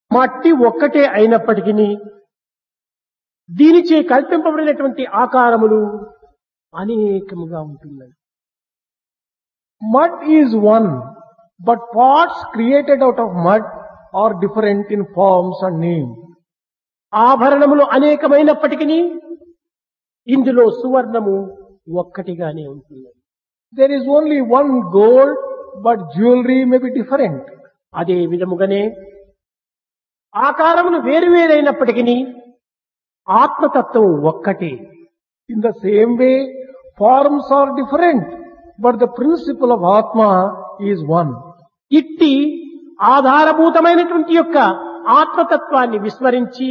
మట్టి ఒక్కటే అయినప్పటికీ దీనిచే కల్పింపబడినటువంటి ఆకారములు అనేకముగా ఉంటున్నాయి Mud is one, but parts created out of mud are different in forms and name. ఆభరణములు అనేకమైనప్పటికీ ఇందులో సువర్ణము ఒక్కటిగానే ఉంటుంది There is only one gold, but jewelry may be different. అదే విధముగానే ఆకారములు వేరువేరైనప్పటికీ ఆత్మతత్వం ఒక్కటే In the same way, forms are different, but the principle of Atma is one. ఇట్టి ఆధారభూతమైనటువంటి యొక్క ఆత్మతత్వాన్ని విస్మరించి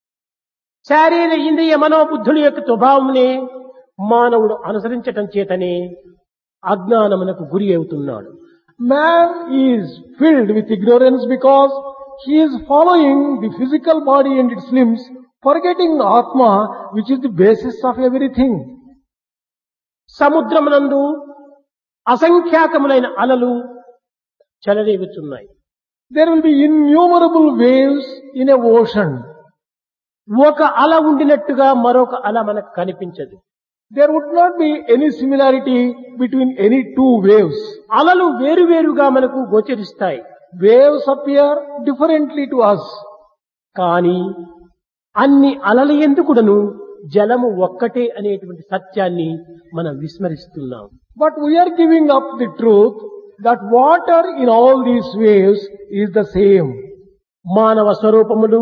శారీర ఇంద్రియ మనోబుద్ధుల యొక్క స్వభావంనే మానవుడు అనుసరించటం చేతనే అజ్ఞానమునకు గురి అవుతున్నాడు Man is filled with ignorance because he is following the physical body and its limbs, forgetting Atma, which is the basis of everything. సముద్రమునందు అసంఖ్యాకములైన అలలు చెలరేగుతున్నాయి There will be innumerable waves in a ocean. ఒక అల ఉండినట్టుగా మరొక అల మనకు కనిపించదు There would not be any similarity between any two waves. అలలు వేరువేరుగా మనకు గోచరిస్తాయి Waves appear differently to us. కానీ అన్ని అలల ఎందుకుడను జలము ఒక్కటే అనేటువంటి సత్యాన్ని మనం విస్మరిస్తున్నాం But we are giving up the truth that water in all these waves is the same. మానవ స్వరూపములు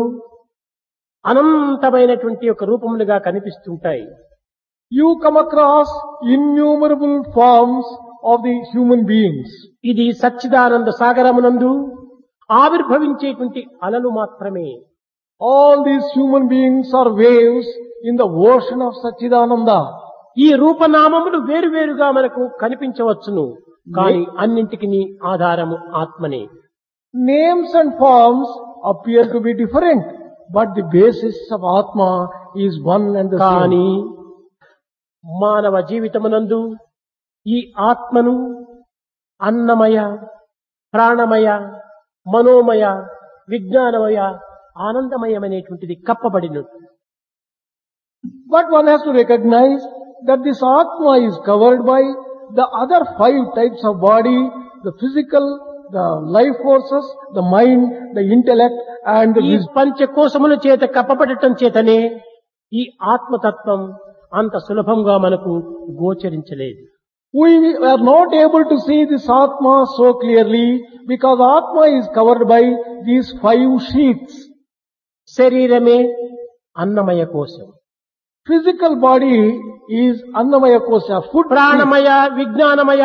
అనంతమైనటువంటి ఒక రూపములుగా కనిపిస్తుంటాయి You come across innumerable forms of the human beings. ఇది సచ్చిదానంద సాగరమునందు ఆవిర్భవించేటువంటి అలలు మాత్రమే All these human beings are waves in the ocean of Sachidananda. ఈ రూపనామములు వేరువేరుగా మనకు కనిపించవచ్చును కానీ అన్నింటికి ఆధారము ఆత్మనే Names and forms appear to be different, but the basis of Atma is one and the కానీ same. మానవ జీవితమునందు ఈ ఆత్మను అన్నమయ ప్రాణమయ మనోమయ విజ్ఞానమయ ఆనందమయమనేటువంటిది కప్పబడినట్టు But one has to recognize that this Atma is covered by the other five types of body, the physical, the life forces, the mind, the intellect and the ఈ wisdom. పంచకోశముల చేత కప్పబడటం చేతనే ఈ ఆత్మతత్వం అంత సులభంగా మనకు గోచరించలేదు We are not able to see this Atma so clearly because Atma is covered by these five sheaths. శరీరమే అన్నమయ కోశం Physical body is Annamaya Kosha, food sheath. ప్రాణమయ విజ్ఞానమయ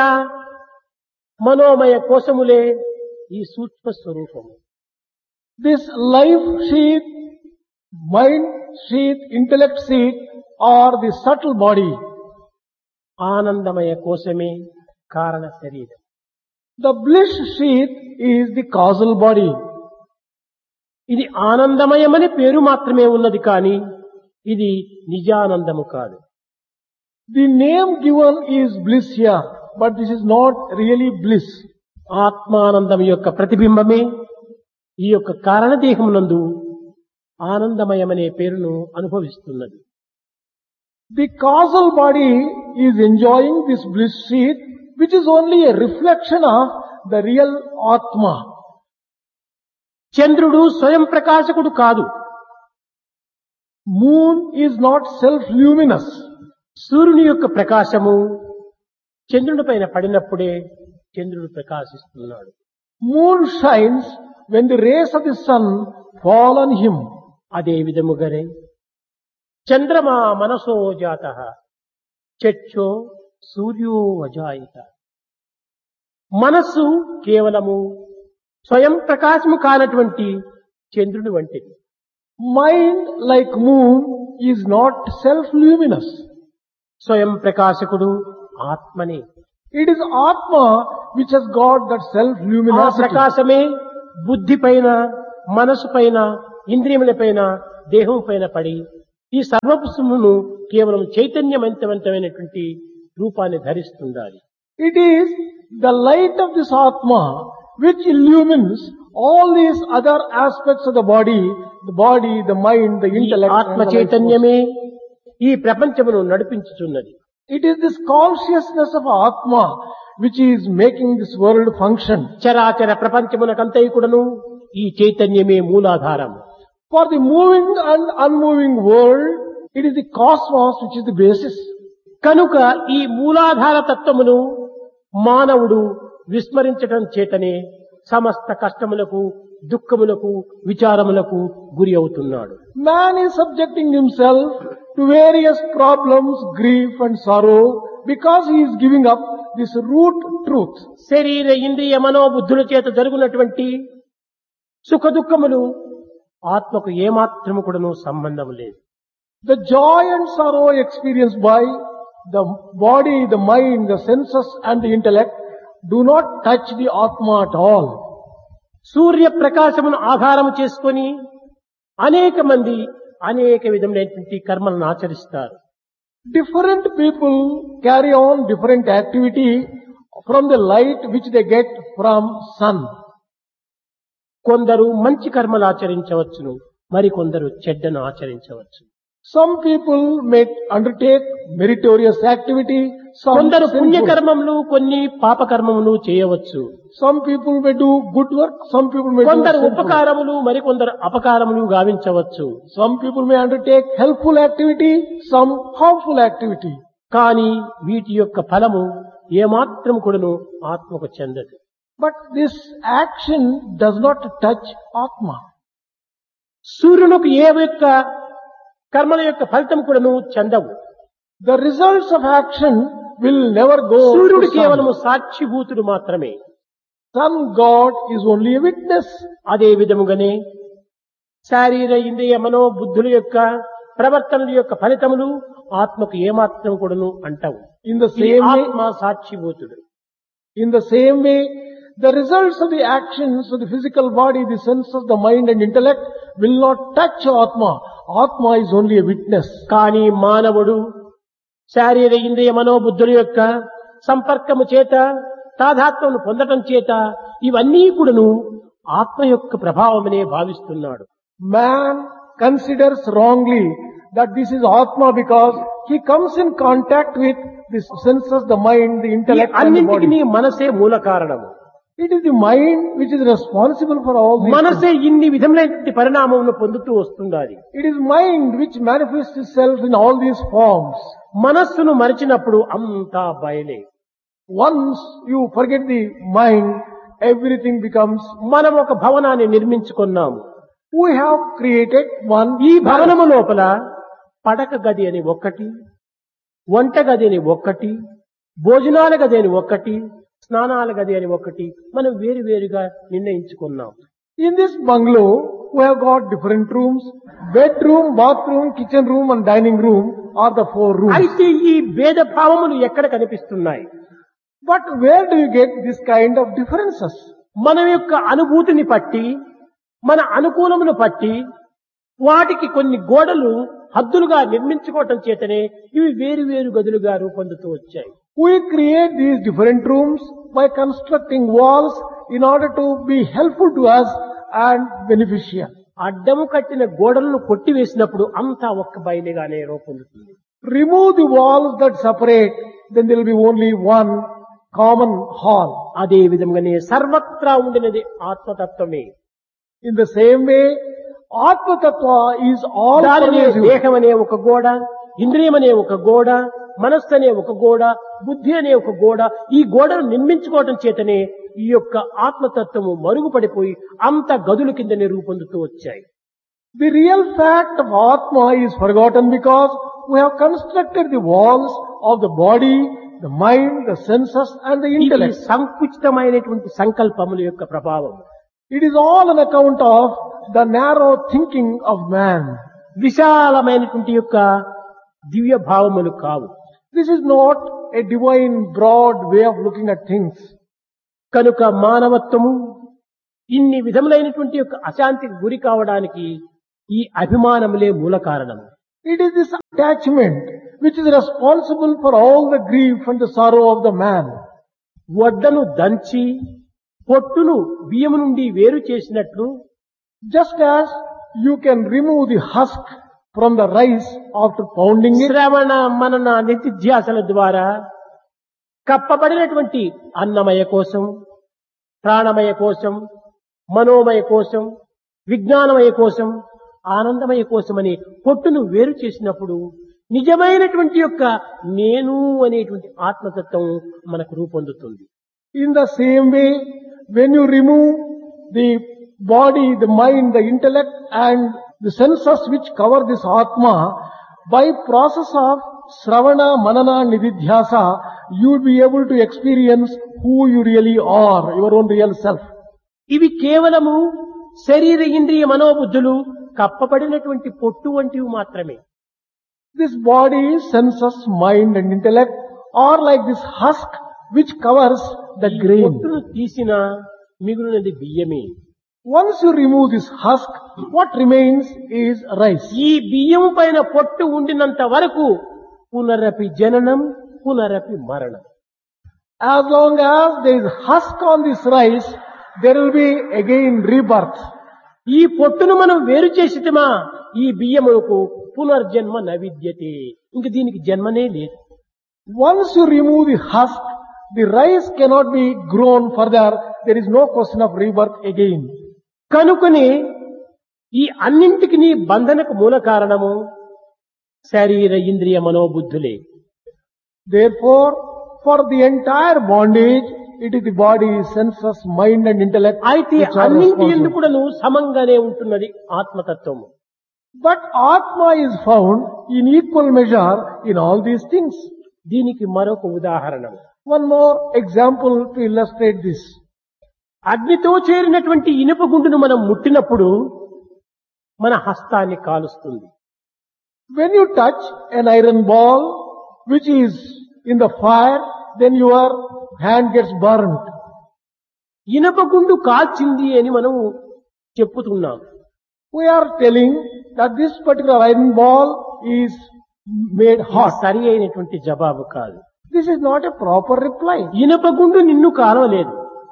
మనోమయ కోశములే ఈ సూక్ష్మ స్వరూపము This life sheath, mind sheath, intellect sheath are the subtle body. ఆనందమయ కోశమే కారణ శరీరం The bliss sheath is the causal body. ఇది ఆనందమయమని పేరు మాత్రమే ఉన్నది కానీ ఇది నిజానందము కాదు The name given is bliss here, but this is not really bliss. ఆత్మానందం యొక్క ప్రతిబింబమే ఈ యొక్క కారణదేహమునందు ఆనందమయమనే పేరును అనుభవిస్తున్నది The causal body is enjoying this bliss sheath, which is only a reflection of the real Atma. చంద్రుడు స్వయం ప్రకాశకుడు కాదు Moon is not self-luminous. సూర్యుని యొక్క ప్రకాశము చంద్రుని పైన పడినప్పుడే చంద్రుడు ప్రకాశిస్తున్నాడు Moon shines when the rays of the sun fall on him. అదే విధముగానే చంద్రమా మనసో జాత చక్షో సూర్యో అజాయిత మనస్సు కేవలము స్వయం ప్రకాశము కానటువంటి చంద్రుని వంటిది Mind, like moon, is not self-luminous. స్వయం ప్రకాశకుడు ఆత్మనే It is Atma which has got that ఆ self-luminosity. ప్రకాశమే బుద్ధి పైన మనసు పైన ఇంద్రియముల పైన దేహం పైన పడి ఈ సర్వపుష్పమును కేవలం చైతన్యవంతమైనటువంటి రూపాన్ని ధరిస్తుండాలి It is the light of this Atma which illumines all these other aspects of the body, the body, the mind, the ఈ intellect. ఆత్మ and the life force. చైతన్యమే ఈ ప్రపంచమును నడిపించుచున్నది It is this consciousness of Atma which is making this world function. చరాచర ప్రపంచమునకంతయు కూడాను ఈ చైతన్యమే మూలాధారం For the moving and unmoving world, it is the cosmos which is the basis. కనుక ఈ మూలాధార తత్వమును మానవుడు విస్మరించటం చేతనే సమస్త కష్టములకు దుఃఖములకు విచారములకు గురి అవుతున్నాడు Man is subjecting himself to various problems, grief and sorrow because he is giving up this root truth. శరీర ఇంద్రియ మనోబుద్ధుల చేత జరుగునటువంటి సుఖ దుఃఖములు ఆత్మకు ఏమాత్రము కూడాను సంబంధం లేదు The joy and sorrow experienced by the body, the mind, the senses and the intellect do not touch the Atma at all. సూర్య ప్రకాశమును ఆధారము చేసుకొని అనేక మంది అనేక విధములైనటువంటి కర్మలను ఆచరిస్తారు Different people carry on different activity from the light which they get from sun. కొందరు మంచి కర్మలు ఆచరించవచ్చును మరికొందరు చెడ్డను ఆచరించవచ్చు Some people may undertake meritorious activity, some కొందరు sinful. పుణ్యకర్మములు కొన్ని పాపకర్మములు చేయవచ్చు Some people may do good work, some people may do కొందరు sinful. ఉపకారములు మరికొందరు అపకారములు గావించవచ్చు Some people may undertake helpful activity, some harmful activity. కానీ వీటి యొక్క ఫలము ఏమాత్రం కూడాను ఆత్మకు చెందదు But this action does not touch Atma. సూర్యునికి ఏ యొక్క కర్మల యొక్క ఫలితం కూడాను చెందవు The results of action will never go సూర్యుడు to sun. కేవలము సాక్షిభూతుడు మాత్రమే Sun God is only a witness. అదే విధముగానే శారీర ఇంద్రియ మనో బుద్ధుల యొక్క ప్రవర్తనల యొక్క ఫలితములు ఆత్మకు ఏమాత్రం కూడాను అంటావు In the ఈ same way, ఆత్మ సాక్షిభూతుడు in the same way, the results of the actions of the physical body, the senses, the mind and intellect will not touch Atma. Atma is only a witness. కానీ మానవుడు శారీర ఇంద్రియ మనోబుద్ధుల యొక్క సంపర్కము చేత తాదాత్మను పొందటం చేత ఇవన్నీ కూడాను ఆత్మ యొక్క ప్రభావమనే భావిస్తున్నాడు Man considers wrongly that this is Atma because he comes in contact with the senses, the mind, the ఈ intellect and the అన్నింటికి body. మనసే మూల కారణము It is the mind which is responsible for all these things. మనసే ఇన్ని విధములైన పరిణామమును పొందుతూ వస్తుండాలి It is mind which manifests itself in all these forms. మనస్సును మరిచినప్పుడు అంతా బయలే Once you forget the mind, everything becomes, మనం ఒక భవనాన్ని నిర్మించుకున్నాము we have created one ఈ భవనము లోపల పడక గది అని ఒక్కటి వంట గది అని ఒక్కటి భోజనాల గది అని ఒక్కటి స్నానాల గది అని ఒక్కటి మనం వేరు వేరుగా నిర్ణయించుకున్నాం In this bungalow, we have got different rooms. Bedroom, bathroom, kitchen room and dining room are the four rooms. అయితే ఈ భేద భావములు ఎక్కడ కనిపిస్తున్నాయి But where do you get this kind of differences? మన యొక్క అనుభూతిని పట్టి మన అనుకూలమును పట్టి వాటికి కొన్ని గోడలు హద్దులుగా నిర్మించుకోవటం చేతనే ఇవి వేరు వేరు గదులుగా రూపొందుతూ వచ్చాయి We create these different rooms by constructing walls in order to be helpful to us and beneficial. అడ్డము కట్టిన గోడలను కొట్టివేసినప్పుడు అంతా ఒక్క బయలుగానే రూపొందుతుంది Remove the walls that separate, then there will be only one common hall. అదే విధంగానే సర్వత్రా ఉండినది ఆత్మతత్వమే In the same way, Atma Tattva is all దానినే pervasive. దేహం అనే ఒక గోడ ఇంద్రియం అనే ఒక గోడ మనస్సు అనే ఒక గోడ బుద్ధి అనే ఒక గోడ ఈ గోడను నిర్మించుకోవటం చేతనే ఈ యొక్క ఆత్మతత్వము మరుగుపడిపోయి అంత గదుల కిందనే రూపొందుతూ వచ్చాయి The real fact of Atma is forgotten because we have constructed the walls of the body, the mind, the senses and the ఇది intellect. సంకుచితమైనటువంటి సంకల్పముల యొక్క ప్రభావం It is all on account of the narrow thinking of man. విశాలమైనటువంటి యొక్క దివ్య భావములు కావు This is not a divine, broad way of looking at things. కనుక మానవత్వము ఇన్ని విధములైనటువంటి యొక్క అశాంతికి గురి కావడానికి ఈ అభిమానములే మూల కారణం It is this attachment which is responsible for all the grief and the sorrow of the man. వడ్డను దంచి పొట్టును బియ్యము నుండి వేరు చేసినట్లు Just as you can remove the husk from the rice after pounding it, శ్రవణ మనన నిత్యాసల ద్వారా కప్పబడినటువంటి అన్నమయ కోసం ప్రాణమయ కోసం మనోమయ కోసం విజ్ఞానమయ కోసం ఆనందమయ కోసం అనే పొట్టును వేరు చేసినప్పుడు నిజమైనటువంటి యొక్క నేను అనేటువంటి ఆత్మతత్వం మనకు రూపొందుతుంది in the same way, when you remove the body, the mind, the intellect and the senses which cover this Atma, by process of Sravana, Manana, Nididhyasa, you will be able to experience who you really are, your own real self. ఇవి కేవలము శరీర ఇంద్రియ మనోబుద్ధులు కప్పబడినటువంటి పొట్టు వంటివి మాత్రమే This body, senses, mind and intellect are like this husk which covers the ఈ grain. పొట్టును తీసిన మిగులునది బియ్యమే Once you remove this husk, what remains is rice. ఈ బియ్యం పైన పొట్టు ఉండినంత వరకు పునరపి జననం పునరపి మరణం As long as there is husk on this rice, there will be again rebirth. ఈ పొట్టును మనం వేరు చేసిటమా ఈ బియ్యములకు పునర్జన్మ నవిద్యతే ఇంక దీనికి జన్మనే లేదు Once you remove the husk, the rice cannot be grown further. There is no question of rebirth again. కనుకనే ఈ అన్నింటికి నీ బంధనకు మూల కారణము శరీర ఇంద్రియ మనోబుద్ధులే Therefore, for the entire bondage, it is the body, senses, mind and intellect అయితే which are అన్నింటి responsible. ఎందు కూడాను సమంగానే ఉంటున్నది ఆత్మతత్వము But Atma is found in equal measure in all these things. దీనికి మరొక ఉదాహరణ One more example to illustrate this. అగ్నితో చేరినటువంటి ఇనుప గుండును మనం ముట్టినప్పుడు మన హస్తాన్ని కాలుస్తుంది When you touch an iron ball which is in the fire, then your hand gets burnt. ఇనుప గుండు కాల్చింది అని మనం చెప్పుతున్నాం We are telling that this particular iron ball is made ఇది hot. సరి అయినటువంటి జవాబు కాదు This is not a proper reply. ఇనుప గుండు నిన్ను కాలవలేదు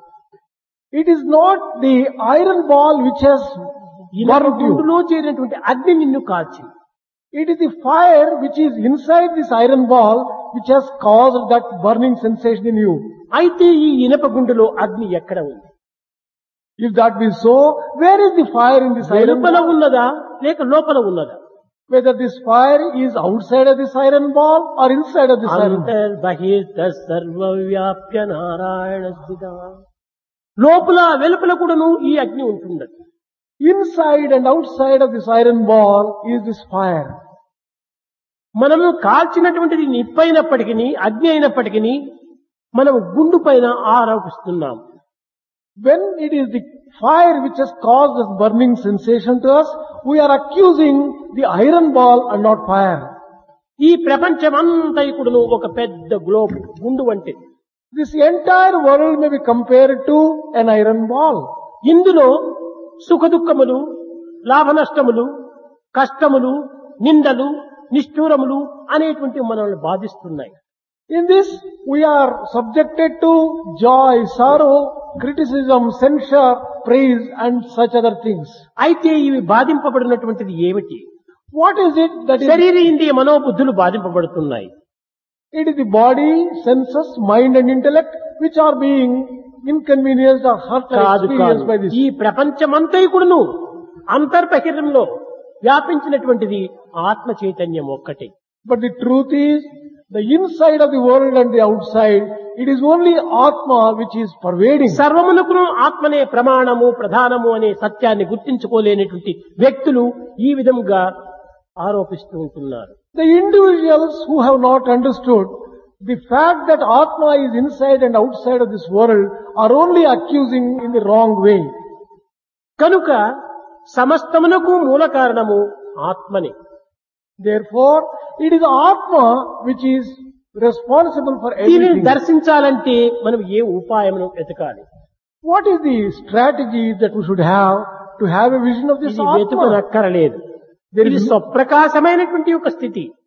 It is not the iron ball which has ఇనుప burnt you. గుండులో చేరినటువంటి అగ్ని నిన్ను కాల్చింది It is the fire which is inside this iron ball which has caused that burning sensation in you. అయితే ఈ ఇనుప గుండులో అగ్ని ఎక్కడ ఉంది If that be so, where is the fire in this iron వెలుపల ball? ఉన్నదా లేక లోపల ఉన్నదా Whether this fire is outside of this iron ball or inside of this iron ball. అంతర్బహిర్త సర్వవ్యాప్య Narayana స్థిత లోపల వెలుపల కూడాను ఈ అగ్ని ఉంటున్నది Inside and outside of this iron ball is this fire. మనము కాల్చినటువంటిది నిప్పైనప్పటికీ అగ్ని అయినప్పటికీ మనం గుండు పైన ఆరోపిస్తున్నాం When it is the fire which has caused this burning sensation to us, we are accusing the iron ball and not fire. ఈ ప్రపంచమంతా కూడాను ఒక పెద్ద గ్లోబ్ గుండు వంటిది This entire world may be compared to an iron ball. ఇందులో సుఖదుఖములు లాభ నష్టములు కష్టములు నిందలు నిష్ఠూరములు అనేటువంటి మనల్ని బాధిస్తున్నాయి In this, we are subjected to joy, sorrow, criticism, censure, praise and such other things. అయితే ఇవి బాధింపబడినటువంటిది ఏమిటి What is it that is, శరీర ఇంద్రియ మనోబుద్ధులు బాధింపబడుతున్నాయి it is the body, senses, mind and intellect which are being inconvenienced or hurt or కాదు కాదు experienced by this. ఈ ప్రపంచమంతా కూడాను అంతర్బహిరంలో వ్యాపించినటువంటిది ఆత్మ చైతన్యం ఒక్కటే But the truth is, the inside of the world and the outside, it is only Atma which is pervading. సర్వమునకును ఆత్మనే ప్రమాణము ప్రధానము అనే సత్యాన్ని గుర్తించుకోలేనటువంటి వ్యక్తులు ఈ విధంగా ఆరోపిస్తూ ఉంటున్నారు The individuals who have not understood the fact that Atma is inside and outside of this world are only accusing in the wrong way. కనుక సమస్తమునకు మూల కారణము ఆత్మనే Therefore, it is Atma which is responsible for దీనిని everything. దర్శించాలంటే మనం ఏ ఉపాయమును వెతకాలి What is the strategy that we should have to have a vision of this ఇది Atma? వెతుకనక్కరలేదు There ఇది is no- స్వప్రకాశమైనటువంటి ఒక స్థితి